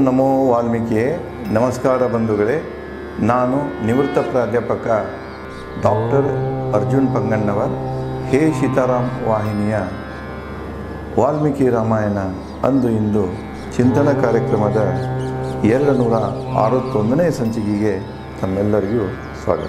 ನಮೋ ವಾಲ್ಮೀಕಿಯೇ ನಮಸ್ಕಾರ ಬಂಧುಗಳೇ ನಾನು ನಿವೃತ್ತ ಪ್ರಾಧ್ಯಾಪಕ ಡಾಕ್ಟರ್ ಅರ್ಜುನ್ ಪಂಗಣ್ಣವರ್ ಹೇ ಸೀತಾರಾಮ್ ವಾಹಿನಿಯ ವಾಲ್ಮೀಕಿ ರಾಮಾಯಣ ಅಂದು ಇಂದು ಚಿಂತನ ಕಾರ್ಯಕ್ರಮದ ಎರಡು ನೂರ ಅರವತ್ತೊಂದನೇ ಸಂಚಿಕೆಗೆ ತಮ್ಮೆಲ್ಲರಿಗೂ ಸ್ವಾಗತ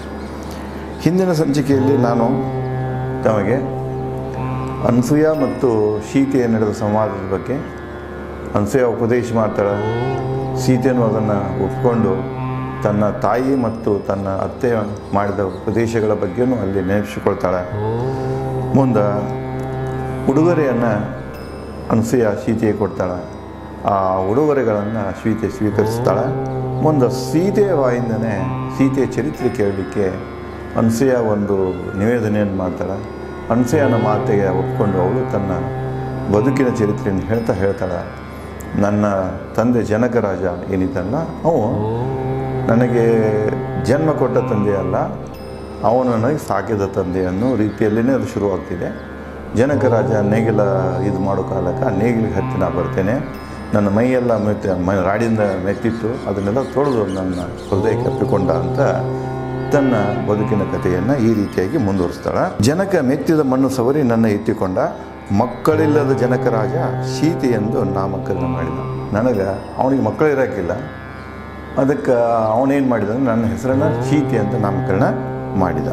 ಹಿಂದಿನ ಸಂಚಿಕೆಯಲ್ಲಿ ನಾನು ತಮಗೆ ಅನ್ಸೂಯ ಮತ್ತು ಸೀತೆಯ ನಡೆದ ಸಂವಾದದ ಬಗ್ಗೆ ಅನ್ಸೂಯ ಉಪದೇಶ ಮಾಡ್ತಾಳೆ ಸೀತೆಯನ್ನು ಅದನ್ನು ಒಪ್ಕೊಂಡು ತನ್ನ ತಾಯಿ ಮತ್ತು ತನ್ನ ಅತ್ತೆ ಮಾಡಿದ ಉಪದೇಶಗಳ ಬಗ್ಗೆನೂ ಅಲ್ಲಿ ನೆನಪಿಸಿಕೊಳ್ತಾಳೆ ಮುಂದೆ ಉಡುಗೊರೆಯನ್ನು ಅನಸೂಯ ಸೀತೆಗೆ ಕೊಡ್ತಾಳೆ ಆ ಉಡುಗೊರೆಗಳನ್ನು ಸೀತೆ ಸ್ವೀಕರಿಸ್ತಾಳೆ ಮುಂದೆ ಸೀತೆಯ ಬಾಯಿಂದನೇ ಸೀತೆಯ ಚರಿತ್ರೆ ಕೇಳಲಿಕ್ಕೆ ಅನಸೂಯ ಒಂದು ನಿವೇದನೆಯನ್ನು ಮಾಡ್ತಾಳೆ ಅನಸೂಯನ ಮಾತೆಗೆ ಒಪ್ಕೊಂಡು ಅವಳು ತನ್ನ ಬದುಕಿನ ಚರಿತ್ರೆಯನ್ನು ಹೇಳ್ತಾ ಹೇಳ್ತಾಳೆ ನನ್ನ ತಂದೆ ಜನಕರಾಜ ಏನಿದ್ದಲ್ಲ ಅವು ನನಗೆ ಜನ್ಮ ಕೊಟ್ಟ ತಂದೆ ಅಲ್ಲ ಅವನು ನನಗೆ ಸಾಕಿದ ತಂದೆ ಅನ್ನೋ ರೀತಿಯಲ್ಲಿನೇ ಅದು ಶುರುವಾಗ್ತಿದೆ ಜನಕರಾಜ ನೇಗಿಲ ಇದು ಮಾಡೋ ಕಾಲಕ್ಕೆ ಆ ನೇಗಿಲಿಗೆ ಹತ್ತಿ ನಾ ಬರ್ತೇನೆ ನನ್ನ ಮೈಯೆಲ್ಲ ಮೆತ್ತ ಮೈ ರಾಡಿಂದ ಮೆತ್ತಿತ್ತು ಅದನ್ನೆಲ್ಲ ತೊಳೆದು ನನ್ನ ಹೃದಯಕ್ಕೆ ಅಪ್ಪಿಕೊಂಡ ಅಂತ ತನ್ನ ಬದುಕಿನ ಕಥೆಯನ್ನು ಈ ರೀತಿಯಾಗಿ ಮುಂದುವರಿಸ್ತಾಳೆ ಜನಕ ಮೆತ್ತಿದ ಮಣ್ಣು ಸವರಿ ನನ್ನ ಎತ್ತಿಕೊಂಡ ಮಕ್ಕಳಿಲ್ಲದ ಜನಕರಾಜ ಸೀತೆ ಎಂದು ನಾಮಕರಣ ಮಾಡಿದ ನನಗೆ ಅವನಿಗೆ ಮಕ್ಕಳು ಇರೋಕ್ಕಿಲ್ಲ ಅದಕ್ಕೆ ಅವನೇನು ಮಾಡಿದ ನನ್ನ ಹೆಸರನ್ನು ಸೀತೆ ಅಂತ ನಾಮಕರಣ ಮಾಡಿದ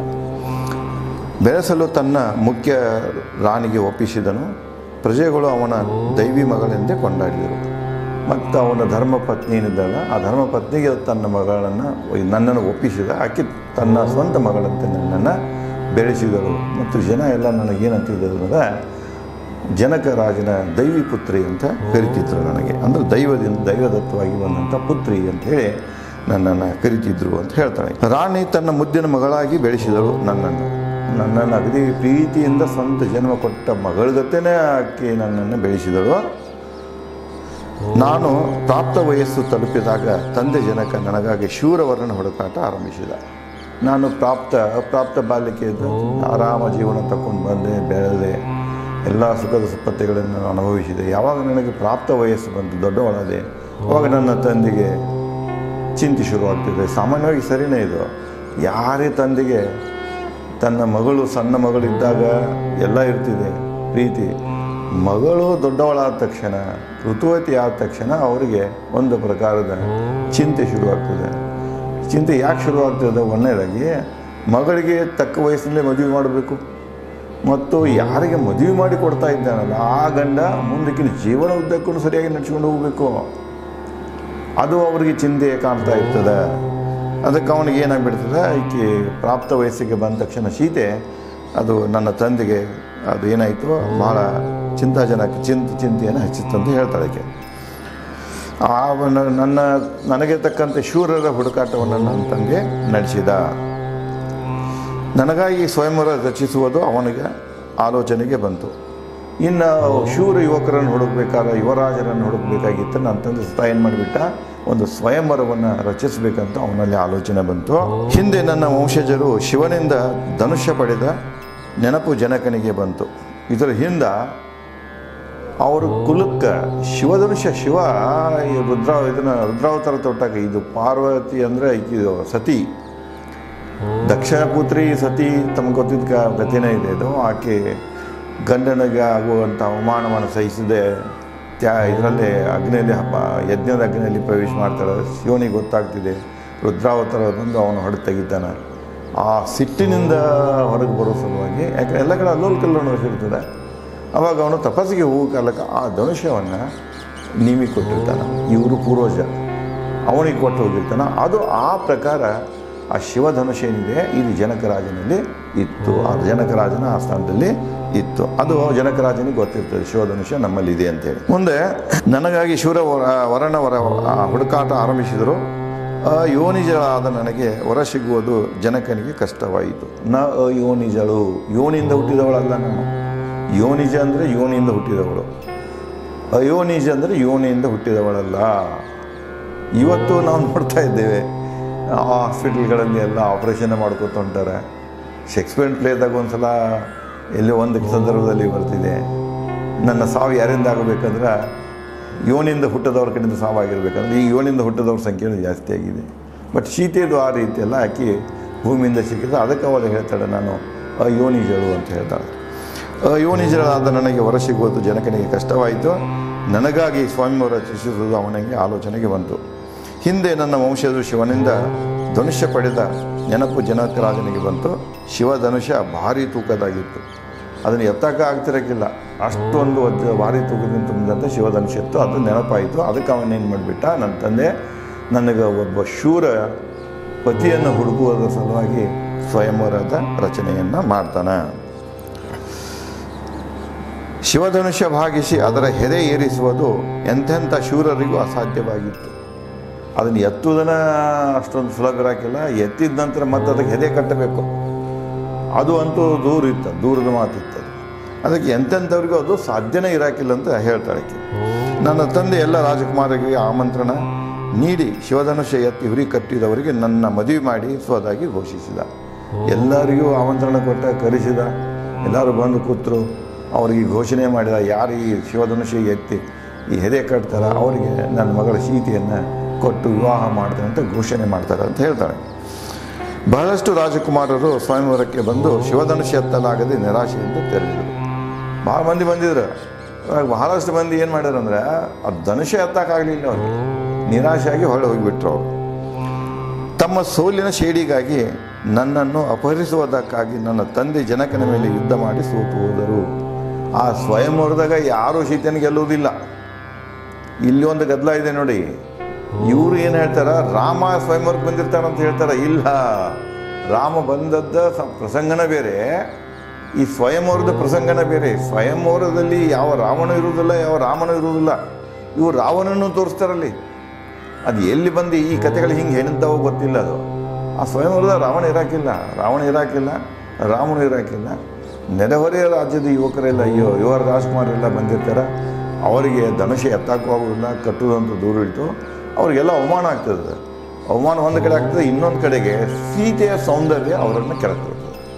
ಬೆಳೆಸಲು ತನ್ನ ಮುಖ್ಯ ರಾಣಿಗೆ ಒಪ್ಪಿಸಿದನು ಪ್ರಜೆಗಳು ಅವನ ದೈವಿ ಮಗಳೆಂದೇ ಕೊಂಡಾಡಿದರು ಮತ್ತು ಅವನ ಧರ್ಮಪತ್ನಿ ಏನಿದ್ದಲ್ಲ ಆ ಧರ್ಮಪತ್ನಿಗೆ ತನ್ನ ಮಗಳನ್ನು ನನ್ನನ್ನು ಒಪ್ಪಿಸಿದ ಆಕೆ ತನ್ನ ಸ್ವಂತ ಮಗಳಂತೆ ನನ್ನನ್ನು ಬೆಳೆಸಿದಳು ಮತ್ತು ಜನ ಎಲ್ಲ ನನಗೇನಂತಿದ್ದರು ಅಂದರೆ ಜನಕ ರಾಜನ ದೈವಿ ಪುತ್ರಿ ಅಂತ ಕರಿತಿದ್ರು ನನಗೆ ಅಂದರೆ ದೈವದಿಂದ ದೈವದತ್ತವಾಗಿ ಬಂದಂಥ ಪುತ್ರಿ ಅಂತೇಳಿ ನನ್ನನ್ನು ಕರಿತಿದ್ರು ಅಂತ ಹೇಳ್ತಾಳೆ ರಾಣಿ ತನ್ನ ಮುದ್ದಿನ ಮಗಳಾಗಿ ಬೆಳೆಸಿದಳು ನನ್ನನ್ನು ನನ್ನನ್ನು ಅಗದಿ ಪ್ರೀತಿಯಿಂದ ಸ್ವಂತ ಜನ್ಮ ಕೊಟ್ಟ ಮಗಳಗತೆನೇ ಆಕೆ ನನ್ನನ್ನು ಬೆಳೆಸಿದಳು ನಾನು ಪ್ರಾಪ್ತ ವಯಸ್ಸು ತಲುಪಿದಾಗ ತಂದೆ ಜನಕ ನನಗಾಗಿ ಶೂರವರ್ಣನ ಹುಡುಕಾಟ ಆರಂಭಿಸಿದ ನಾನು ಪ್ರಾಪ್ತ ಅಪ್ರಾಪ್ತ ಬಾಲ್ಯಕ್ಕೆ ಇದ್ದು ಆರಾಮ ಜೀವನ ತಗೊಂಡು ಬಂದೆ ಬೆಳೆದೆ ಎಲ್ಲ ಸುಖದ ಸುಪ್ಪತ್ತೆಗಳನ್ನು ನಾನು ಅನುಭವಿಸಿದೆ ಯಾವಾಗ ನನಗೆ ಪ್ರಾಪ್ತ ವಯಸ್ಸು ಬಂತು ದೊಡ್ಡವಳಾದೆ ಅವಾಗ ನನ್ನ ತಂದೆಗೆ ಚಿಂತೆ ಶುರುವಾಗ್ತಿದೆ ಸಾಮಾನ್ಯವಾಗಿ ಸರಿನೇ ಇದು ಯಾರೇ ತಂದೆಗೆ ತನ್ನ ಮಗಳು ಸಣ್ಣ ಮಗಳಿದ್ದಾಗ ಎಲ್ಲ ಇರ್ತಿದೆ ಪ್ರೀತಿ ಮಗಳು ದೊಡ್ಡವಳಾದ ತಕ್ಷಣ ಋತುವತಿ ಆದ ತಕ್ಷಣ ಅವರಿಗೆ ಒಂದು ಪ್ರಕಾರದ ಚಿಂತೆ ಶುರುವಾಗ್ತದೆ ಚಿಂತೆ ಯಾಕೆ ಶುರುವಾಗ್ತದೆ ಒಂದನೇದಾಗಿ ಮಗಳಿಗೆ ತಕ್ಕ ವಯಸ್ಸಿನಲ್ಲೇ ಮದುವೆ ಮಾಡಬೇಕು ಮತ್ತು ಯಾರಿಗೆ ಮದುವೆ ಮಾಡಿ ಕೊಡ್ತಾ ಇದ್ದಾನಲ್ಲ ಆ ಗಂಡ ಮುಂದಕ್ಕಿನ ಜೀವನ ಉದ್ದಕ್ಕೂ ಸರಿಯಾಗಿ ನಡ್ಸ್ಕೊಂಡು ಹೋಗಬೇಕು ಅದು ಅವರಿಗೆ ಚಿಂತೆ ಕಾಣ್ತಾ ಇರ್ತದೆ ಅದಕ್ಕೆ ಅವನಿಗೆ ಏನಾಗ್ಬಿಡ್ತದೆ ಈಕೆ ಪ್ರಾಪ್ತ ವಯಸ್ಸಿಗೆ ಬಂದ ತಕ್ಷಣ ಸೀತೆ ಅದು ನನ್ನ ತಂದೆಗೆ ಅದು ಏನಾಯಿತು ಭಾಳ ಚಿಂತಾಜನಕ ಚಿಂತೆ ಚಿಂತೆಯನ್ನು ಹೆಚ್ಚಿತ್ತಂತ ಹೇಳ್ತಾಳೆ ಆಕೆ ಆ ನ- ನನ್ನ ನನಗೆ ತಕ್ಕಂತೆ ಶೂರರ ಹುಡುಕಾಟವನ್ನು ನನ್ನ ತಂದೆ ನಡೆಸಿದ ನನಗಾಗಿ ಸ್ವಯಂವರ ರಚಿಸುವುದು ಅವನಿಗೆ ಆಲೋಚನೆಗೆ ಬಂತು ಇನ್ನು ಶೂರ ಯುವಕರನ್ನು ಹುಡುಕ್ಬೇಕಾದ್ರೆ ಯುವರಾಜರನ್ನು ಹುಡುಕ್ಬೇಕಾಗಿತ್ತು ನನ್ನ ತಂದೆ ಸುತ್ತ ಏನು ಮಾಡಿಬಿಟ್ಟ ಒಂದು ಸ್ವಯಂವರವನ್ನು ರಚಿಸಬೇಕಂತ ಅವನಲ್ಲಿ ಆಲೋಚನೆ ಬಂತು ಹಿಂದೆ ನನ್ನ ವಂಶಜರು ಶಿವನಿಂದ ಧನುಷ್ಯ ಪಡೆದ ನೆನಪು ಜನಕನಿಗೆ ಬಂತು ಇದರ ಹಿಂದ ಅವರು ಕುಲಕ್ಕೆ ಶಿವಧನುಷ್ಯ ಶಿವ ಈ ರುದ್ರ ಇದನ್ನ ರುದ್ರಾವತಾರ ತೊಟ್ಟಾಗ ಇದು ಪಾರ್ವತಿ ಅಂದರೆ ಇದು ಸತಿ ದಕ್ಷ ಪುತ್ರಿ ಸತಿ ತಮಗೆ ಗೊತ್ತಿದ್ದ ಕ- ಗತಿನೇ ಇದೆ ಇದು ಆಕೆ ಗಂಡನಿಗೆ ಆಗುವಂಥ ಅವಮಾನವನ್ನು ಸಹಿಸದೆ ತ್ಯಾ ಇದರಲ್ಲಿ ಅಗ್ನಿಯಲ್ಲಿ ಹಬ್ಬ ಯಜ್ಞದ ಅಗ್ನಿಯಲ್ಲಿ ಪ್ರವೇಶ ಮಾಡ್ತಾಳೆ ಶಿವನಿಗೆ ಗೊತ್ತಾಗ್ತಿದೆ ರುದ್ರಾವತಾರ ಬಂದು ಅವನು ಹೊಡೆದು ತೆಗಿತಾನೆ ಆ ಸಿಟ್ಟಿನಿಂದ ಹೊರಗೆ ಬರೋ ಸಲುವಾಗಿ ಯಾಕೆ ಎಲ್ಲ ಕಡೆ ಅಲ್ಲೋಲ್ ಕಲ್ಲೋಣ ಇರ್ತದೆ ಅವಾಗ ಅವನು ತಪಸ್ಸಿಗೆ ಹೋಗೋ ಕಾಲಕ್ಕೆ ಆ ಧನುಷ್ಯವನ್ನು ನೀವಿ ಕೊಟ್ಟಿರ್ತಾನೆ ಇವರು ಪೂರ್ವಜ ಅವನಿಗೆ ಕೊಟ್ಟು ಹೋಗಿರ್ತಾನೆ ಅದು ಆ ಪ್ರಕಾರ ಆ ಶಿವಧನುಷ ಏನಿದೆ ಇದು ಜನಕರಾಜನಲ್ಲಿ ಇತ್ತು ಆ ಜನಕರಾಜನ ಆ ಸ್ಥಾನದಲ್ಲಿ ಇತ್ತು ಅದು ಜನಕರಾಜನಿಗೆ ಗೊತ್ತಿರ್ತದೆ ಶಿವಧನುಷ್ಯ ನಮ್ಮಲ್ಲಿ ಇದೆ ಅಂತೇಳಿ ಮುಂದೆ ನನಗಾಗಿ ಶಿವರ ವರ ವರನ ವರ ಆ ಹುಡುಕಾಟ ಆರಂಭಿಸಿದರು ಯೋನಿಜಳಾದ ನನಗೆ ವರ ಸಿಗುವುದು ಜನಕನಿಗೆ ಕಷ್ಟವಾಯಿತು ನ ಯೋನಿಜಳು ಯೋನಿಯಿಂದ ಹುಟ್ಟಿದವಳಲ್ಲ ನಾನು ಯೋನಿಜ ಅಂದರೆ ಯೋನಿಯಿಂದ ಹುಟ್ಟಿದವಳು ಅಯೋನಿಜ ಅಂದರೆ ಯೋನಿಯಿಂದ ಹುಟ್ಟಿದವಳಲ್ಲ ಇವತ್ತು ನಾವು ನೋಡ್ತಾ ಇದ್ದೇವೆ ಆ ಹಾಸ್ಪಿಟ್ಲ್ಗಳಲ್ಲಿ ಎಲ್ಲ ಆಪ್ರೇಷನ್ ಮಾಡ್ಕೊತ ಹೊಂಟಾರೆ ಶೇಕ್ಸ್ಪಿಯರ್ ಪ್ಲೇದಾಗ ಒಂದು ಸಲ ಎಲ್ಲೋ ಒಂದು ಸಂದರ್ಭದಲ್ಲಿ ಬರ್ತಿದೆ ನನ್ನ ಸಾವು ಯಾರಿಂದ ಆಗಬೇಕಂದ್ರೆ ಯೋನಿಂದ ಹುಟ್ಟದವ್ರ ಕಡೆಯಿಂದ ಸಾವಾಗಿರ್ಬೇಕಂದ್ರೆ ಈ ಯೋನಿಂದ ಹುಟ್ಟದವ್ರ ಸಂಖ್ಯೆನೂ ಜಾಸ್ತಿ ಆಗಿದೆ ಬಟ್ ಸೀತೆದು ಆ ರೀತಿ ಎಲ್ಲ ಆಕಿ ಭೂಮಿಯಿಂದ ಸಿಕ್ಕಿದ್ರೆ ಅದಕ್ಕೆ ಅವಳು ಹೇಳ್ತಾಳೆ ನಾನು ಅಯೋನಿಜಳು ಅಂತ ಹೇಳ್ತಾಳೆ ಅಯೋನಿಜಳಾದ ನನಗೆ ಹೊರ ಸಿಗುವುದು ಜನಕನಿಗೆ ಕಷ್ಟವಾಯಿತು ನನಗಾಗಿ ಸ್ವಾಮಿಯವರ ರಚಿಸುವುದು ಅವನಿಗೆ ಆಲೋಚನೆಗೆ ಬಂತು ಹಿಂದೆ ನನ್ನ ವಂಶಜರು ಶಿವನಿಂದ ಧನುಷ್ಯ ಪಡೆದ ನೆನಪು ಜನಕರಾಜನಿಗೆ ಬಂತು ಶಿವ ಧನುಷ್ಯ ಭಾರಿ ತೂಕದಾಗಿತ್ತು ಅದನ್ನು ಎತ್ತಕ್ಕೆ ಆಗ್ತಿರಕ್ಕಿಲ್ಲ ಅಷ್ಟೊಂದು ವಜ್ರ ಭಾರಿ ತೂಕದಿಂದ ತುಂಬಿದಂಥ ಶಿವಧನುಷ್ಯ ಇತ್ತು ಅದು ನೆನಪಾಯಿತು ಅದಕ್ಕೆ ಅವನೇನು ಮಾಡಿಬಿಟ್ಟ ನನ್ನ ತಂದೆ ನನಗೆ ಒಬ್ಬ ಶೂರ ಪತಿಯನ್ನು ಹುಡುಕುವುದರ ಸಲುವಾಗಿ ಸ್ವಯಂವರದ ರಚನೆಯನ್ನು ಮಾಡ್ತಾನೆ ಶಿವಧನುಷ್ಯ ಭಾಗಿಸಿ ಅದರ ಹೆದೆ ಏರಿಸುವುದು ಎಂತೆಂಥ ಶೂರರಿಗೂ ಅಸಾಧ್ಯವಾಗಿತ್ತು ಅದನ್ನು ಎತ್ತುವುದನ್ನು ಅಷ್ಟೊಂದು ಸುಲಭ ಇರಾಕಿಲ್ಲ ಎತ್ತಿದ ನಂತರ ಮತ್ತೆ ಅದಕ್ಕೆ ಹೆದೆ ಕಟ್ಟಬೇಕು ಅದು ಅಂತೂ ದೂರ ಇತ್ತು ದೂರದ ಮಾತಿತ್ತು ಅದು ಅದಕ್ಕೆ ಎಂತೆಂಥವ್ರಿಗೂ ಅದು ಸಾಧ್ಯನೇ ಇರಾಕಿಲ್ಲ ಅಂತ ಹೇಳ್ತಾಳೆ ಆಕೆ. ನನ್ನ ತಂದೆ ಎಲ್ಲ ರಾಜಕುಮಾರಿಗೆ ಆಮಂತ್ರಣ ನೀಡಿ ಶಿವಧನುಷ್ಯ ಎತ್ತಿ ಹುರಿ ಕಟ್ಟಿದವರಿಗೆ ನನ್ನ ಮದುವೆ ಮಾಡಿ ಸ್ವದಾಗಿ ಘೋಷಿಸಿದ ಎಲ್ಲರಿಗೂ ಆಮಂತ್ರಣ ಕೊಟ್ಟ ಕರೆಸಿದ ಎಲ್ಲರೂ ಬಂದು ಕೂತರು ಅವರಿಗೆ ಘೋಷಣೆ ಮಾಡಿದ ಯಾರು ಈ ಶಿವಧನುಷ್ಯ ಎತ್ತಿ ಈ ಹೆದೆ ಕಟ್ತಾರ ಅವರಿಗೆ ನನ್ನ ಮಗಳ ಸೀತೆಯನ್ನು ಕೊಟ್ಟು ವಿವಾಹ ಮಾಡ್ತಾರೆ ಅಂತ ಘೋಷಣೆ ಮಾಡ್ತಾರೆ ಅಂತ ಹೇಳ್ತಾಳೆ ಬಹಳಷ್ಟು ರಾಜಕುಮಾರರು ಸ್ವಯಂವರಕ್ಕೆ ಬಂದು ಶಿವಧನುಷ್ಯ ಎತ್ತಲಾಗದೆ ನಿರಾಶೆಯಿಂದ ತೆರಳಿದರು ಭಾಳ ಮಂದಿ ಬಂದಿದ್ರು ಇವಾಗ ಬಹಳಷ್ಟು ಮಂದಿ ಏನು ಮಾಡ್ಯಾರ ಅಂದ್ರೆ ಅದು ಧನುಷ್ಯ ಎತ್ತಕ್ಕಾಗಲಿಲ್ಲ ಅವ್ರಿಗೆ ನಿರಾಶೆಯಾಗಿ ಹೊರಗೆ ಹೋಗಿಬಿಟ್ರು ಅವರು ತಮ್ಮ ಸೋಲಿನ ಶೇಡಿಗಾಗಿ ನನ್ನನ್ನು ಅಪಹರಿಸುವುದಕ್ಕಾಗಿ ನನ್ನ ತಂದೆ ಜನಕನ ಮೇಲೆ ಯುದ್ಧ ಮಾಡಿ ಸೋತು ಹೋದರು ಆ ಸ್ವಯಂವರದಾಗ ಯಾರೂ ಸೀತೆನ ಗೆಲ್ಲುವುದಿಲ್ಲ ಇಲ್ಲಿ ಒಂದು ಗದ್ದಲ ಇದೆ ನೋಡಿ ಇವರು ಏನು ಹೇಳ್ತಾರ ರಾಮ ಸ್ವಯಂವರಕ್ಕೆ ಬಂದಿರ್ತಾರ ಅಂತ ಹೇಳ್ತಾರ ಇಲ್ಲ ರಾಮ ಬಂದದ್ದ ಸ- ಪ್ರಸಂಗನ ಬೇರೆ ಈ ಸ್ವಯಂವರದ ಪ್ರಸಂಗನ ಬೇರೆ ಸ್ವಯಂವರದಲ್ಲಿ ಯಾವ ರಾವಣ ಇರುವುದಿಲ್ಲ ಯಾವ ರಾಮನೂ ಇರುವುದಿಲ್ಲ ಇವರು ರಾವಣನೂ ತೋರಿಸ್ತಾರಲ್ಲಿ ಅದು ಎಲ್ಲಿ ಬಂದು ಈ ಕಥೆಗಳು ಹಿಂಗೆ ಹೆಣಿದ್ದಾವೋ ಗೊತ್ತಿಲ್ಲ ಅದು ಆ ಸ್ವಯಂವರದ ರಾವಣ ಇರಾಕಿಲ್ಲ ರಾವಣ ಇರಾಕಿಲ್ಲ ರಾಮನು ಇರಾಕಿಲ್ಲ ನೆರೆಹೊರೆಯ ರಾಜ್ಯದ ಯುವಕರೆಲ್ಲ ಅಯ್ಯೋ ಯುವ ರಾಜ್ಕುಮಾರೆಲ್ಲ ಬಂದಿರ್ತಾರೆ ಅವರಿಗೆ ಧನುಷ್ಯ ಎತ್ತಕ್ಕೂ ಆಗೋದಿಲ್ಲ ಕಟ್ಟುವುದಂತೂ ದೂರ ಇಟ್ಟು ಅವರಿಗೆಲ್ಲ ಅವಮಾನ ಆಗ್ತದೆ ಅವಮಾನ ಒಂದು ಕಡೆ ಆಗ್ತದೆ ಇನ್ನೊಂದು ಕಡೆಗೆ ಸೀತೆಯ ಸೌಂದರ್ಯ ಅವರನ್ನು ಕೆಳಕ್ತದೆ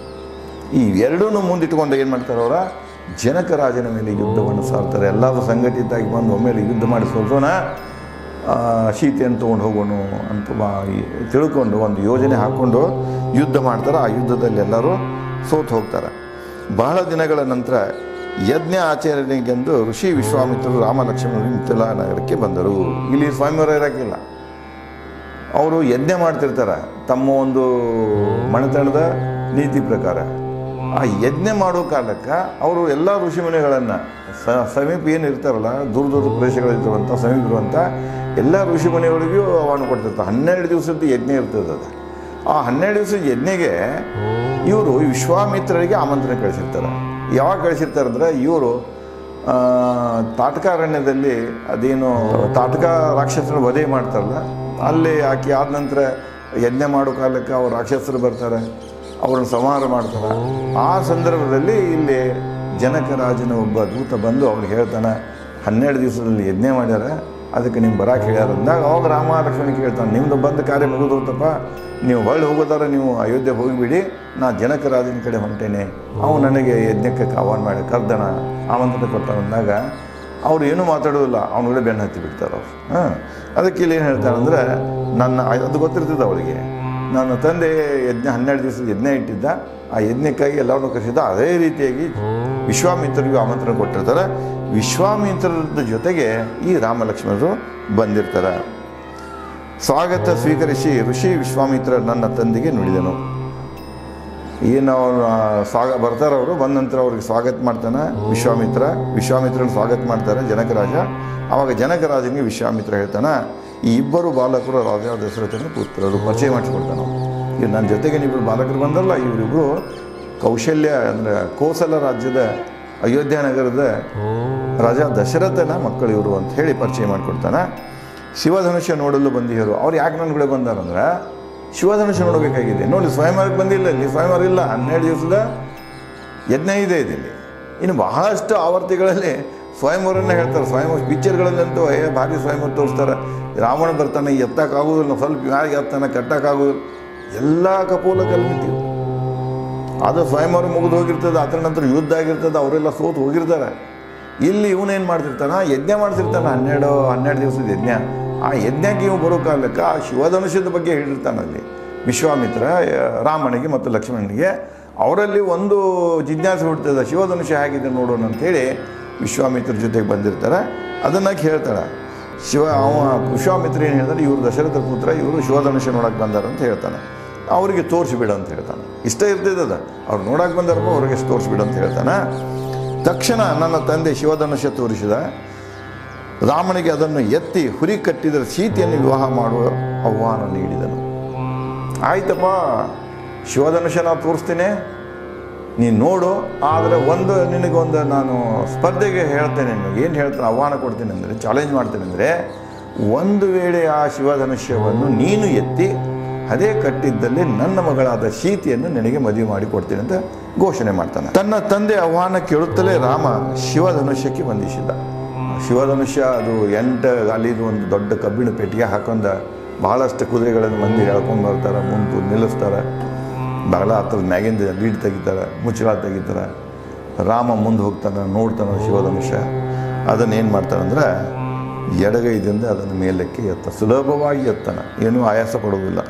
ಈ ಎರಡನ್ನೂ ಮುಂದಿಟ್ಟುಕೊಂಡು ಏನು ಮಾಡ್ತಾರೆ ಅವರ ಜನಕರಾಜನ ಮೇಲೆ ಯುದ್ಧವನ್ನು ಸಾರ್ತಾರೆ ಎಲ್ಲರೂ ಸಂಘಟಿತಾಗಿ ಬಂದು ಒಮ್ಮೆಲೆ ಯುದ್ಧ ಮಾಡಿ ಸೋಲ್ಸೋಣ ಆ, ಸೀತೆಯನ್ನು ತೊಗೊಂಡು ಹೋಗೋಣ ಅಂತ ಬಾ ಈ- ತಿಳ್ಕೊಂಡು ಒಂದು ಯೋಜನೆ ಹಾಕ್ಕೊಂಡು ಯುದ್ಧ ಮಾಡ್ತಾರೆ ಆ ಯುದ್ಧದಲ್ಲಿ ಎಲ್ಲರೂ ಸೋತು ಹೋಗ್ತಾರೆ ಬಹಳ ದಿನಗಳ ನಂತರ ಯಜ್ಞ ಆಚರಣೆಗೆಂದು ಋಷಿ ವಿಶ್ವಾಮಿತ್ರರು ರಾಮ ಲಕ್ಷ್ಮಣರು ಮಿಥಿಲಾ ನಗರಕ್ಕೆ ಬಂದರು ಇಲ್ಲಿ ಸ್ವಾಮಿಯವರ ಇರೋಕ್ಕಿಲ್ಲ ಅವರು ಯಜ್ಞ ಮಾಡ್ತಿರ್ತಾರೆ ತಮ್ಮ ಒಂದು ಮನೆತನದ ನೀತಿ ಪ್ರಕಾರ ಆ ಯಜ್ಞ ಮಾಡೋ ಕಾಲಕ್ಕೆ ಅವರು ಎಲ್ಲ ಋಷಿಮುನಿಗಳನ್ನು ಸ ಸಮೀಪ ಏನು ಇರ್ತಾರಲ್ಲ ದೂರ ದೂರ ಪ್ರದೇಶಗಳಿರುವಂಥ ಸಮೀಪ ಇರುವಂಥ ಎಲ್ಲ ಋಷಿಮುನಿಗಳಿಗೂ ಆಹ್ವಾನ ಕೊಡ್ತಿರ್ತಾರೆ ಹನ್ನೆರಡು ದಿವಸದ ಯಜ್ಞ ಇರ್ತದೆ ಅದು ಆ ಹನ್ನೆರಡು ದಿವಸದ ಯಜ್ಞೆಗೆ ಇವರು ವಿಶ್ವಾಮಿತ್ರರಿಗೆ ಆಮಂತ್ರಣ ಕಳಿಸಿರ್ತಾರೆ ಯಾವಾಗ ಕಳಿಸಿರ್ತಾರೆ ಅಂದರೆ ಇವರು ಆ, ತಾಟಕಾರಣ್ಯದಲ್ಲಿ ಅದೇನು ತಾಟಕ ರಾಕ್ಷಸನ ವಧೆ ಮಾಡ್ತಾರಲ್ಲ ಅಲ್ಲಿ ಆಕೆ ಆದ ನಂತರ ಯಜ್ಞ ಮಾಡೋ ಕಾಲಕ್ಕೆ ಅವ್ರು ರಾಕ್ಷಸರು ಬರ್ತಾರೆ ಅವ್ರನ್ನ ಸಂಹಾರ ಮಾಡ್ತಾರೆ ಆ ಸಂದರ್ಭದಲ್ಲಿ ಇಲ್ಲಿ ಜನಕರಾಜನ ಒಬ್ಬ ದೂತ ಬಂದು ಅವ್ರಿಗೆ ಹೇಳ್ತಾನೆ ಹನ್ನೆರಡು ದಿವಸದಲ್ಲಿ ಯಜ್ಞ ಮಾಡ್ಯಾರ ಅದಕ್ಕೆ ನೀವು ಬರಾಕ್ ಹೇಳ್ಯಾರ ಅಂದಾಗ ಅವಾಗ ರಾಮ ಲಕ್ಷ್ಮಣ ಕೇಳ್ತಾನೆ ನಿಮ್ಮದು ಬಂದ ಕಾರ್ಯ ಮುಗಿದೋತಪ್ಪ ನೀವು ಹೊಳ್ಳಿ ಹೋಗೋದಾರ ನೀವು ಅಯೋಧ್ಯೆ ಹೋಗಿಬಿಡಿ ನಾ ಜನಕರಾಜನ ಕಡೆ ಹೊಂಟೇನೆ ಅವನು ನನಗೆ ಯಜ್ಞಕ್ಕೆ ಆಹ್ವಾನ ಮಾಡಿ ಕರ್ದನ ಆಮಂತ್ರಣ ಕೊಟ್ಟ ಅಂದಾಗ ಅವ್ರು ಏನೂ ಮಾತಾಡೋದಿಲ್ಲ ಅವನ ಕೂಡ ಬೆನ್ನು ಹತ್ತಿ ಬಿಡ್ತಾರೆ ಅವ್ರು ಹಾಂ ಅದಕ್ಕೆ ಇಲ್ಲಿ ಏನು ಹೇಳ್ತಾರೆ ಅಂದರೆ ನನ್ನ ಅದು ಗೊತ್ತಿರ್ತದೆ ಅವಳಿಗೆ ನನ್ನ ತಂದೆ ಯಜ್ಞ ಹನ್ನೆರಡು ದಿವಸದ ಯಜ್ಞ ಇಟ್ಟಿದ್ದ ಆ ಯಜ್ಞಕ್ಕಾಗಿ ಎಲ್ಲರನ್ನೂ ಕರೆಸಿದ್ದ ಅದೇ ರೀತಿಯಾಗಿ ವಿಶ್ವಾಮಿತ್ರರಿಗೂ ಆಮಂತ್ರಣ ಕೊಟ್ಟಿರ್ತಾರೆ ವಿಶ್ವಾಮಿತ್ರರದ ಜೊತೆಗೆ ಈ ರಾಮ ಲಕ್ಷ್ಮಣರು ಬಂದಿರ್ತಾರೆ ಸ್ವಾಗತ ಸ್ವೀಕರಿಸಿ ಋಷಿ ವಿಶ್ವಾಮಿತ್ರ ನನ್ನ ತಂದೆಗೆ ನುಡಿದನು ಏನು ಅವ್ರು ಸ್ವಾಗ ಬರ್ತಾರೆ ಅವರು ಬಂದ ನಂತರ ಅವ್ರಿಗೆ ಸ್ವಾಗತ ಮಾಡ್ತಾನೆ ವಿಶ್ವಾಮಿತ್ರ ವಿಶ್ವಾಮಿತ್ರನ ಸ್ವಾಗತ ಮಾಡ್ತಾರೆ ಜನಕರಾಜ ಆವಾಗ ಜನಕರಾಜನಿಗೆ ವಿಶ್ವಾಮಿತ್ರ ಹೇಳ್ತಾನೆ ಈ ಇಬ್ಬರು ಬಾಲಕರು ರಾಜ ದಶರಥನ ಪುತ್ರರು ಪರಿಚಯ ಮಾಡಿಸ್ಕೊಡ್ತಾನೆ ಈಗ ನನ್ನ ಜೊತೆಗೆ ನೀವಿಬ್ಬರು ಬಾಲಕರು ಬಂದಲ್ಲ ಇವರಿಬ್ಬರು ಕೌಶಲ್ಯ ಅಂದರೆ ಕೋಸಲ ರಾಜ್ಯದ ಅಯೋಧ್ಯ ನಗರದ ರಾಜ ದಶರಥನ ಮಕ್ಕಳು ಇವರು ಅಂತ ಹೇಳಿ ಪರಿಚಯ ಮಾಡಿಕೊಡ್ತಾನೆ ಶಿವಧನುಷ್ಯ ನೋಡಲು ಬಂದಿವರು ಅವ್ರು ಯಾಕೆ ನನ್ನ ಕಡೆ ಬಂದಾರಂದ್ರೆ ಶಿವಧನುಷ್ಯ ನೋಡಬೇಕಾಗಿದೆ ನೋಡಿ ಸ್ವಯಂವರಕ್ಕೆ ಬಂದಿಲ್ಲ ಇಲ್ಲಿ ಸ್ವಯಂವರ ಇಲ್ಲ ಹನ್ನೆರಡು ದಿವಸದ ಯಜ್ಞ ಇದೆ ಇದಿಲ್ಲಿ ಇನ್ನು ಬಹಳಷ್ಟು ಆವರ್ತಿಗಳಲ್ಲಿ ಸ್ವಯಂವರನ್ನ ಹೇಳ್ತಾರೆ ಸ್ವಯಂವರ ಪಿಕ್ಚರ್ಗಳಲ್ಲಂತೂ ಏ ಭಾರಿ ಸ್ವಯಂವರ ತೋರಿಸ್ತಾರೆ ರಾವಣ ಬರ್ತಾನೆ ಎತ್ತಕ್ಕಾಗೋದಿಲ್ಲ ಸ್ವಲ್ಪ ಯಾರಿಗೆ ಎತ್ತಾನೆ ಕಟ್ಟಕ್ಕಾಗೋದಿಲ್ಲ ಎಲ್ಲ ಕಪೋಲ ಕಲ್ಮಿತೀವಿ ಅದು ಸ್ವಯಂವರ ಮುಗಿದು ಹೋಗಿರ್ತದೆ ಅದರ ನಂತರ ಯುದ್ಧ ಆಗಿರ್ತದೆ ಅವರೆಲ್ಲ ಸೋತು ಹೋಗಿರ್ತಾರೆ ಇಲ್ಲಿ ಇವನೇನು ಮಾಡ್ತಿರ್ತಾನ ಯಜ್ಞ ಮಾಡ್ತಿರ್ತಾನ ಹನ್ನೆರಡು ಹನ್ನೆರಡು ದಿವಸದ ಯಜ್ಞ ಆ ಯಜ್ಞಕ್ಕೆ ಇವು ಬರೋ ಕಾಲಕ್ಕೆ ಆ ಶಿವಧನುಷ್ಯದ ಬಗ್ಗೆ ಹೇಳಿರ್ತಾನೆ ಅಲ್ಲಿ ವಿಶ್ವಾಮಿತ್ರ ಆ, ರಾಮನಿಗೆ ಮತ್ತು ಲಕ್ಷ್ಮಣನಿಗೆ ಅವರಲ್ಲಿ ಒಂದು ಜಿಜ್ಞಾಸೆ ಹುಡ್ತದೆ ಶಿವಧನುಷ್ಯ ಹೇಗಿದೆ ನೋಡೋಣ ಅಂತೇಳಿ ವಿಶ್ವಾಮಿತ್ರ ಜೊತೆಗೆ ಬಂದಿರ್ತಾರೆ ಅದನ್ನು ಹೇಳ್ತಾಳೆ ಶಿವ ಅವ ವಿಶ್ವಾಮಿತ್ರ ಏನು ಹೇಳ್ತಾರೆ ಇವರು ದಶರಥ ಪುತ್ರ ಇವರು ಶಿವಧನುಷ್ಯ ನೋಡಕ್ಕೆ ಬಂದಾರ ಅಂತ ಹೇಳ್ತಾನೆ ಅವರಿಗೆ ತೋರಿಸಿಬಿಡ ಅಂತ ಹೇಳ್ತಾನೆ ಇಷ್ಟ ಇರ್ತೈತದ ಅವ್ರು ನೋಡಕ್ಕೆ ಬಂದಾರಪ್ಪ ಅವ್ರಿಗೆ ತೋರಿಸ್ಬಿಡ ಅಂತ ಹೇಳ್ತಾನೆ ತಕ್ಷಣ ನನ್ನ ತಂದೆ ಶಿವಧನುಷ್ಯ ತೋರಿಸಿದ ರಾಮನಿಗೆ ಅದನ್ನು ಎತ್ತಿ ಹುರಿ ಕಟ್ಟಿದರೆ ಸೀತೆಯನ್ನು ವಿವಾಹ ಮಾಡುವ ಆಹ್ವಾನ ನೀಡಿದನು ಆಯ್ತಪ್ಪ ಶಿವಧನುಷ್ಯ ನಾವು ತೋರಿಸ್ತೀನಿ ನೀನು ನೋಡು ಆದರೆ ಒಂದು ನಿನಗೊಂದು ನಾನು ಸ್ಪರ್ಧೆಗೆ ಹೇಳ್ತೇನೆ ನಿನಗೆ ಏನು ಹೇಳ್ತೇನೆ ಆಹ್ವಾನ ಕೊಡ್ತೀನಿ ಅಂದರೆ ಚಾಲೆಂಜ್ ಮಾಡ್ತೇನೆ ಅಂದರೆ ಒಂದು ವೇಳೆ ಆ ಶಿವಧನುಷ್ಯವನ್ನು ನೀನು ಎತ್ತಿ ಅದೇ ಕಟ್ಟಿದ್ದಲ್ಲಿ ನನ್ನ ಮಗಳಾದ ಸೀತೆಯನ್ನು ನಿನಗೆ ಮದುವೆ ಮಾಡಿ ಕೊಡ್ತೀನಿ ಅಂತ ಘೋಷಣೆ ಮಾಡ್ತಾನೆ ತನ್ನ ತಂದೆ ಆಹ್ವಾನ ಕೇಳುತ್ತಲೇ ರಾಮ ಶಿವಧನುಷ್ಯಕ್ಕೆ ವಂದಿಸಿದ ಶಿವಧನುಷ್ಯ ಅದು ಎಂಟು ಅಲ್ಲಿದು ಒಂದು ದೊಡ್ಡ ಕಬ್ಬಿಣ ಪೆಟ್ಟಿಗೆ ಹಾಕೊಂಡ ಬಹಳಷ್ಟು ಕುದುರೆಗಳನ್ನು ಮಂದಿ ಹೇಳ್ಕೊಂಡು ಬರ್ತಾರೆ ಮುಂದೆ ನಿಲ್ಲಿಸ್ತಾರೆ ಬಹಳ ಹತ್ರದ ಮ್ಯಾಗಿಂದ ಲೀಡ್ ತೆಗಿತಾರೆ ಮುಚ್ಚಳ ತೆಗಿತಾರೆ ರಾಮ ಮುಂದೆ ಹೋಗ್ತಾನೆ ನೋಡ್ತಾನೆ ಶಿವಧನುಷ್ಯ ಅದನ್ನು ಏನು ಮಾಡ್ತಾನೆ ಅಂದ್ರೆ ಎಡಗೈದಿಂದ ಅದನ್ನು ಮೇಲಕ್ಕೆ ಎತ್ತ ಸುಲಭವಾಗಿ ಎತ್ತಾನೆ ಏನೂ ಆಯಾಸ ಪಡುವುದಿಲ್ಲ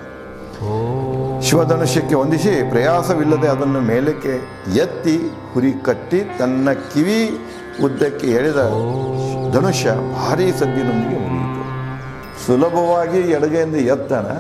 ಶಿವಧನುಷ್ಯಕ್ಕೆ ಹೊಂದಿಸಿ ಪ್ರಯಾಸವಿಲ್ಲದೆ ಅದನ್ನು ಮೇಲಕ್ಕೆ ಎತ್ತಿ ಹುರಿ ಕಟ್ಟಿ ತನ್ನ ಕಿವಿ ಉದ್ದಕ್ಕೆ ಎಳೆದ ಧನುಷ್ಯ ಭಾರೀ ಸದ್ದಿನೊಂದಿಗೆ ಮುರಿಯಿತು ಸುಲಭವಾಗಿ ಎಡಗೈಯಿಂದ ಎತ್ತಾನೆ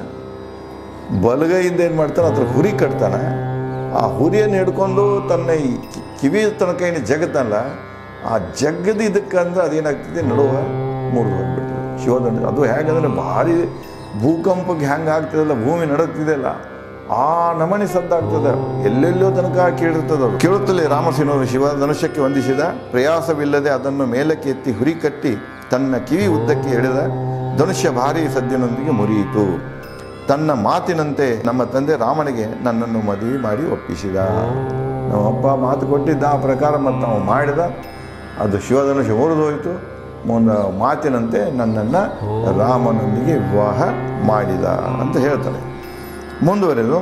ಬಲಗೈಯಿಂದ ಏನು ಮಾಡ್ತಾನೆ ಅದ್ರ ಹುರಿ ಕಟ್ತಾನೆ ಆ ಹುರಿಯನ್ನು ಹಿಡ್ಕೊಂಡು ತನ್ನ ಈ ಕಿ- ಕಿವಿ ತನಕ ಏನು ಜಗತ್ತಲ್ಲ ಆ ಜಗ್ಗದ ಇದಕ್ಕಂದ್ರೆ ಅದೇನಾಗ್ತದೆ ನಡುವ ಮುರಿದು ಹೋಗ್ಬಿಡ್ತದೆ ಶಿವದಂಡ ಅದು ಹೇಗಂದ್ರೆ ಭಾರಿ ಭೂಕಂಪಕ್ಕೆ ಹೆಂಗೆ ಆಗ್ತದಲ್ಲ ಭೂಮಿ ನಡುತ್ತಿದೆಯಲ್ಲ ಆ ನಮನಿ ಸದ್ದಾಗ್ತದೆ ಎಲ್ಲೆಲ್ಲೋ ತನಕ ಕೇಳಿರ್ತದೆ ಅದು ಕೇಳುತ್ತಲೇ ರಾಮಸಿಂಹನು ಶಿವ ಧನುಷ್ಯಕ್ಕೆ ವಂದಿಸಿದ ಪ್ರಯಾಸವಿಲ್ಲದೆ ಅದನ್ನು ಮೇಲಕ್ಕೆ ಎತ್ತಿ ಹುರಿ ಕಟ್ಟಿ ತನ್ನ ಕಿವಿ ಉದ್ದಕ್ಕೆ ಎಳೆದ ಧನುಷ್ಯ ಭಾರಿ ಸದ್ದಿನೊಂದಿಗೆ ಮುರಿಯಿತು ತನ್ನ ಮಾತಿನಂತೆ ನಮ್ಮ ತಂದೆ ರಾಮನಿಗೆ ನನ್ನನ್ನು ಮದುವೆ ಮಾಡಿ ಒಪ್ಪಿಸಿದ ನಮ್ಮಪ್ಪ ಮಾತು ಕೊಟ್ಟಿದ್ದ ಆ ಪ್ರಕಾರ ಮತ್ತು ನಾವು ಮಾಡಿದ ಅದು ಶಿವಧನುಷ ಮುರಿದು ಹೋಯಿತು ಮುಂದೆ ಮಾತಿನಂತೆ ನನ್ನನ್ನು ರಾಮನೊಂದಿಗೆ ವಿವಾಹ ಮಾಡಿದ ಅಂತ ಹೇಳ್ತಾರೆ ಮುಂದುವರೆದು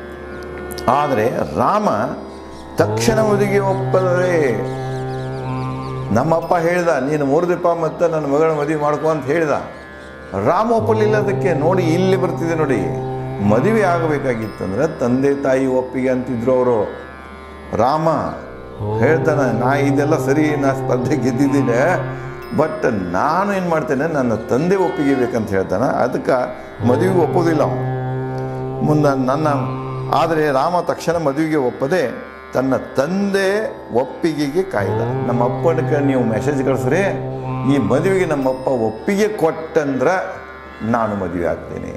ಆದರೆ ರಾಮ ತಕ್ಷಣ ಮದುವೆಗೆ ಒಪ್ಪದರೆ ನಮ್ಮಪ್ಪ ಹೇಳ್ದ ನೀನು ಮೂರ್ದಿಪ್ಪ ಮತ್ತು ನನ್ನ ಮಗಳ ಮದುವೆ ಮಾಡ್ಕೊ ಅಂತ ಹೇಳ್ದ ರಾಮ ಒಪ್ಪಲಿಲ್ಲ ಅದಕ್ಕೆ ನೋಡಿ ಇಲ್ಲಿ ಬರ್ತಿದೆ ನೋಡಿ ಮದುವೆ ಆಗಬೇಕಾಗಿತ್ತಂದ್ರೆ ತಂದೆ ತಾಯಿ ಒಪ್ಪಿಗೆ ಅಂತಿದ್ರು ಅವರು ರಾಮ ಹೇಳ್ತಾನೆ ನಾ ಇದೆಲ್ಲ ಸರಿ ನಾ ಸ್ಪರ್ಧೆ ಗೆದ್ದಿದ್ದೀನಿ ಬಟ್ ನಾನು ಏನು ಮಾಡ್ತೇನೆ ನನ್ನ ತಂದೆ ಒಪ್ಪಿಗೆ ಬೇಕಂತ ಹೇಳ್ತಾನೆ ಅದಕ್ಕೆ ಮದುವೆಗೆ ಒಪ್ಪೋದಿಲ್ಲ ಅವನು ಮುಂದೆ ನನ್ನ ಆದರೆ ರಾಮ ತಕ್ಷಣ ಮದುವೆಗೆ ಒಪ್ಪದೆ ತನ್ನ ತಂದೆ ಒಪ್ಪಿಗೆಗೆ ಕಾಯ್ದ ನಮ್ಮ ಅಪ್ಪನಕ್ಕೆ ನೀವು ಮೆಸೇಜ್ ಕಳಿಸ್ರಿ ಈ ಮದುವೆಗೆ ನಮ್ಮಪ್ಪ ಒಪ್ಪಿಗೆ ಕೊಟ್ಟಂದ್ರೆ ನಾನು ಮದುವೆ ಆಗ್ತೇನೆ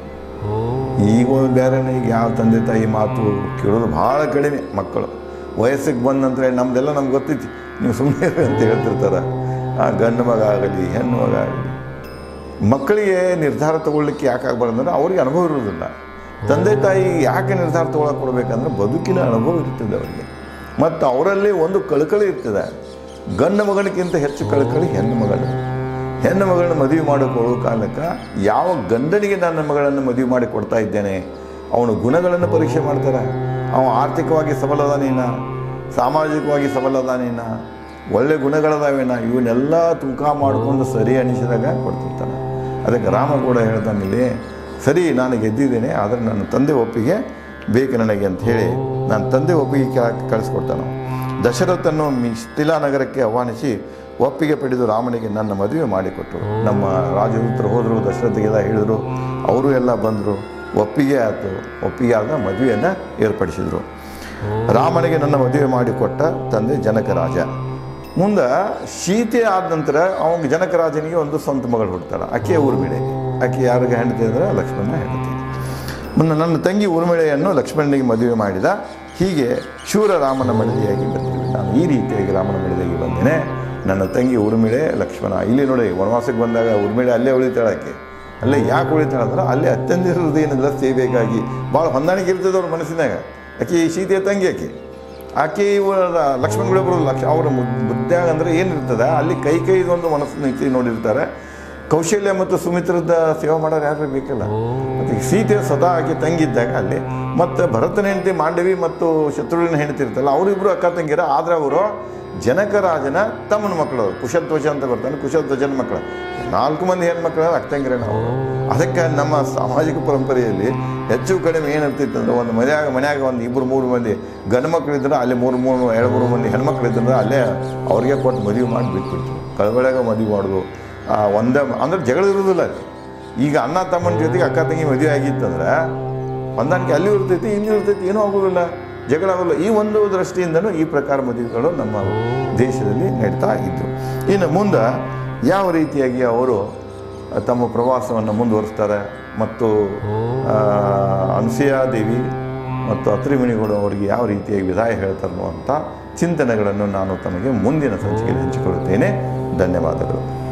ಈಗ ಒಂದು ಬೇರೆ ಈಗ ಯಾವ ತಂದೆ ತಾಯಿ ಮಾತು ಕೇಳೋದು ಭಾಳ ಕಡಿಮೆ ಮಕ್ಕಳು ವಯಸ್ಸಿಗೆ ಬಂದ ನಂತರ ನಮ್ದೆಲ್ಲ ನಮ್ಗೆ ಗೊತ್ತೈತಿ ನೀವು ಸುಮ್ಮನೆ ಅಂತ ಹೇಳ್ತಿರ್ತಾರೆ ಆ ಗಂಡು ಮಗ ಆಗಲಿ ಹೆಣ್ಣು ಮಗ ಆಗಲಿ ಮಕ್ಕಳಿಗೆ ನಿರ್ಧಾರ ತಗೊಳ್ಳಿಕ್ಕೆ ಯಾಕೆ ಆಗ್ಬಾರ್ದು ಅಂದ್ರೆ ಅವ್ರಿಗೆ ಅನುಭವ ಇರೋದಿಲ್ಲ ತಂದೆ ತಾಯಿ ಯಾಕೆ ನಿರ್ಧಾರ ತಗೊಳಕ್ಕೆ ಕೊಡ್ಬೇಕಂದ್ರೆ ಬದುಕಿನ ಅನುಭವ ಇರ್ತದೆ ಅವರಿಗೆ ಮತ್ತು ಅವರಲ್ಲಿ ಒಂದು ಕಳಕಳಿ ಇರ್ತದೆ ಗಂಡು ಮಗನಿಗಿಂತ ಹೆಚ್ಚು ಕಳಕಳಿ ಹೆಣ್ಣು ಮಗಳು ಹೆಣ್ಣು ಮಗಳನ್ನ ಮದುವೆ ಮಾಡಿಕೊಳ್ಳೋ ಕಾಲಕ್ಕೆ ಯಾವ ಗಂಡನಿಗೆ ನನ್ನ ಮಗಳನ್ನು ಮದುವೆ ಮಾಡಿ ಕೊಡ್ತಾ ಇದ್ದೇನೆ ಅವನ ಗುಣಗಳನ್ನು ಪರೀಕ್ಷೆ ಮಾಡ್ತಾರೆ ಅವ ಆರ್ಥಿಕವಾಗಿ ಸಬಲದಾನೇನ ಸಾಮಾಜಿಕವಾಗಿ ಸಬಲದಾನೇನ ಒಳ್ಳೆ ಗುಣಗಳದಾವೇನ ಇವನ್ನೆಲ್ಲ ತೂಕ ಮಾಡಿಕೊಂಡು ಸರಿ ಅನಿಸಿದಾಗ ಕೊಡ್ತಿರ್ತಾನೆ ಅದಕ್ಕೆ ರಾಮ ಕೂಡ ಹೇಳ್ತಾನೆ ಇಲ್ಲಿ ಸರಿ ನಾನು ಗೆದ್ದಿದ್ದೇನೆ ಆದರೆ ನನ್ನ ತಂದೆ ಒಪ್ಪಿಗೆ ಬೇಕು ನನಗೆ ಅಂತ ಹೇಳಿ ನನ್ನ ತಂದೆ ಒಪ್ಪಿಗೆ ಕ- ಕಳಿಸ್ಕೊಡ್ತಾನೆ ದಶರಥನ್ನು ಮಿಸ್ತಿಲಾ ನಗರಕ್ಕೆ ಆಹ್ವಾನಿಸಿ ಒಪ್ಪಿಗೆ ಪಡೆದು ರಾಮನಿಗೆ ನನ್ನ ಮದುವೆ ಮಾಡಿಕೊಟ್ಟರು ನಮ್ಮ ರಾಜದೂತರು ಹೋದರು ದಶರಥಿಗೆಲ್ಲ ಹೇಳಿದರು ಅವರು ಎಲ್ಲ ಬಂದರು ಒಪ್ಪಿಗೆ ಆಯಿತು ಒಪ್ಪಿಗೆ ಆದ ಮದುವೆಯನ್ನು ಏರ್ಪಡಿಸಿದರು ರಾಮನಿಗೆ ನನ್ನ ಮದುವೆ ಮಾಡಿಕೊಟ್ಟ ತಂದೆ ಜನಕ ರಾಜ ಮುಂದೆ ಸೀತೆ ಆದ ನಂತರ ಅವನಿಗೆ ಜನಕರಾಜನಿಗೆ ಒಂದು ಸ್ವಂತ ಮಗಳು ಹುಡ್ತಾಳೆ ಆಕೆ ಊರ್ಮಿಳೆ ಆಕೆ ಯಾರಿಗೆ ಹೆಂಡತಿ ಅಂದರೆ ಲಕ್ಷ್ಮಣನ ಹೆಂಡತಿ ಮುಂದೆ ನನ್ನ ತಂಗಿ ಊರ್ಮಿಳೆಯನ್ನು ಲಕ್ಷ್ಮಣನಿಗೆ ಮದುವೆ ಮಾಡಿದ ಹೀಗೆ ಶೂರ ರಾಮನ ಮಡದಿಯಾಗಿ ಬಂದಿವೆ ನಾನು ಈ ರೀತಿಯಾಗಿ ರಾಮನ ಮಡದಿಯಾಗಿ ಬಂದೇನೆ ನನ್ನ ತಂಗಿ ಊರ್ಮಿಳೆ ಲಕ್ಷ್ಮಣ ಇಲ್ಲಿ ನೋಡಿ ವನವಾಸಕ್ಕೆ ಬಂದಾಗ ಊರ್ಮಿಳೆ ಅಲ್ಲೇ ಉಳಿತಾಳೆ ಆಕೆ ಅಲ್ಲೇ ಯಾಕೆ ಉಳಿತಾಳೆ ಅಂದ್ರೆ ಅಲ್ಲೇ ಅತ್ಯಂತ ಹೃದಯನೆಲ್ಲ ಸೇವೆಗಾಗಿ ಭಾಳ ಹೊಂದಾಣಿಕೆ ಇರ್ತದೆ ಅವ್ರ ಮನಸ್ಸಿನಾಗ ಆಕೆ ಈ ಸೀತೆಯ ತಂಗಿ ಆಕೆ ಆಕೆ ಇವರ ಲಕ್ಷ್ಮಣಗಳಿಬ್ಬರು ಲಕ್ಷ ಅವರ ಬುದ್ಧ್ಯಾಗ ಅಂದರೆ ಏನಿರ್ತದೆ ಅಲ್ಲಿ ಕೈ ಕೈದೊಂದು ಮನಸ್ಸನ್ನು ಇಚ್ಚಿ ನೋಡಿರ್ತಾರೆ ಕೌಶಲ್ಯ ಮತ್ತು ಸುಮಿತ್ರದ ಸೇವೆ ಮಾಡೋರು ಯಾರು ಬೇಕಲ್ಲ ಮತ್ತು ಸೀತೆ ಸದಾ ಆಕೆ ತಂಗಿದ್ದಾಗ ಅಲ್ಲಿ ಮತ್ತು ಭರತನ ಹೆಂಡತಿ ಮಾಂಡವಿ ಮತ್ತು ಶತ್ರುಘ್ನ ಹೆಂಡತಿ ಇರ್ತಲ್ಲ ಅವರಿಬ್ಬರು ಅಕ್ಕ ತಂಗಿರ ಆದರೆ ಅವರು ಜನಕರಾಜನ ತಮ್ಮನ ಮಕ್ಕಳು ಅವರು ಕುಶಧ್ವಜ ಅಂತ ಬರ್ತಾನೆ ಕುಶಧ್ವಜನ ಮಕ್ಕಳು ನಾಲ್ಕು ಮಂದಿ ಹೆಣ್ಮಕ್ಳು ಅಕ್ಕ ತಂಗಿರ ನಾವು ಅದಕ್ಕೆ ನಮ್ಮ ಸಾಮಾಜಿಕ ಪರಂಪರೆಯಲ್ಲಿ ಹೆಚ್ಚು ಕಡಿಮೆ ಏನಿರ್ತಿತ್ತು ಅಂದ್ರೆ ಒಂದು ಮನ್ಯಾಗ ಮನ್ಯಾಗ ಒಂದು ಇಬ್ಬರು ಮೂರು ಮಂದಿ ಗಂಡು ಮಕ್ಳು ಇದ್ರೆ ಅಲ್ಲಿ ಮೂರು ಮೂರು ಎರಡು ಮೂರು ಮಂದಿ ಹೆಣ್ಮಕ್ಳು ಇದ್ರೆ ಅಲ್ಲೇ ಅವ್ರಿಗೆ ಕೊಟ್ಟು ಮದುವೆ ಮಾಡಿ ಬಿಟ್ಬಿಡ್ತೀವಿ ಕಳವಳಾಗ ಮದುವೆ ಮಾಡೋದು ಆ, ಒಂದೇ ಅಂದ್ರೆ ಜಗಳ ಇರೋದಿಲ್ಲ ಅಲ್ಲಿ ಈಗ ಅಣ್ಣ ತಮ್ಮನ ಜೊತೆಗೆ ಅಕ್ಕ ತಂಗಿ ಮದುವೆ ಆಗಿತ್ತಂದ್ರೆ ಹೊಂದಾಣಿಕೆ ಅಲ್ಲಿ ಇರ್ತೈತಿ ಇಲ್ಲಿ ಇರ್ತೈತಿ ಏನೂ ಆಗೋದಿಲ್ಲ ಜಗಳ ಆಗೋಲ್ಲ ಈ ಒಂದು ದೃಷ್ಟಿಯಿಂದನೂ ಈ ಪ್ರಕಾರ ಮದುವೆಗಳು ನಮ್ಮ ದೇಶದಲ್ಲಿ ನಡೀತಾ ಇದ್ದವು ಇನ್ನು ಮುಂದೆ ಯಾವ ರೀತಿಯಾಗಿ ಅವರು ತಮ್ಮ ಪ್ರವಾಸವನ್ನು ಮುಂದುವರಿಸ್ತಾರೆ ಮತ್ತು ಆ, ಅನಸೂಯಾ ದೇವಿ ಮತ್ತು ಅತ್ರಿಮುನಿಗಳು ಅವರಿಗೆ ಯಾವ ರೀತಿಯಾಗಿ ವಿದಾಯ ಹೇಳ್ತಾರೆ ಅನ್ನುವಂಥ ಚಿಂತನೆಗಳನ್ನು ನಾನು ತಮಗೆ ಮುಂದಿನ ಸಂಚಿಕೆಯಲ್ಲಿ ಹಂಚಿಕೊಳ್ಳುತ್ತೇನೆ ಧನ್ಯವಾದಗಳು